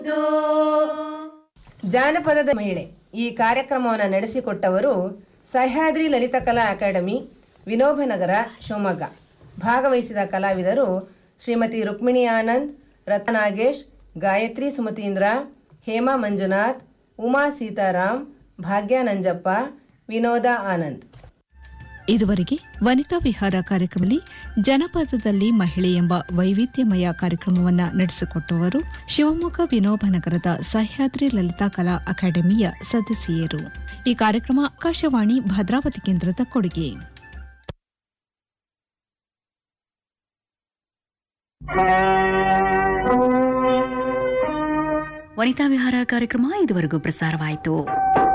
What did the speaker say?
ಜಾನಪದದ ಮಹಿಳೆ ಈ ಕಾರ್ಯಕ್ರಮವನ್ನು ನಡೆಸಿಕೊಟ್ಟವರು ಸಹ್ಯಾದ್ರಿ ಲಲಿತಕಲಾ ಅಕಾಡೆಮಿ ವಿನೋಬನಗರ ಶಿವಮೊಗ್ಗ ಭಾಗವಹಿಸಿದ ಕಲಾವಿದರು ಶ್ರೀಮತಿ ರುಕ್ಮಿಣಿ ಆನಂದ್ ರತ್ನಾಗೇಶ್ ಗಾಯತ್ರಿ ಸುಮತೀಂದ್ರ ಹೇಮಾ ಮಂಜುನಾಥ್ ಉಮಾ ಸೀತಾರಾಮ್ ಭಾಗ್ಯ ನಂಜಪ್ಪ ವಿನೋದ ಆನಂದ್ ಇದುವರೆಗೆ ವನಿತಾ ವಿಹಾರ ಕಾರ್ಯಕ್ರಮದಲ್ಲಿ ಜನಪದದಲ್ಲಿ ಮಹಿಳೆ ಎಂಬ ವೈವಿಧ್ಯಮಯ ಕಾರ್ಯಕ್ರಮವನ್ನು ನಡೆಸಿಕೊಟ್ಟವರು ಶಿವಮೊಗ್ಗ ವಿನೋಬನಗರದ ಸಹ್ಯಾದ್ರಿ ಲಲಿತಾ ಕಲಾ ಅಕಾಡೆಮಿಯ ಸದಸ್ಯೆಯರು ಈ ಕಾರ್ಯಕ್ರಮ ಆಕಾಶವಾಣಿ ಭದ್ರಾವತಿ ಕೇಂದ್ರದ ಕೊಡುಗೆ ವನಿತಾ ವಿಹಾರ ಕಾರ್ಯಕ್ರಮ ಇದುವರೆಗೂ ಪ್ರಸಾರವಾಯಿತು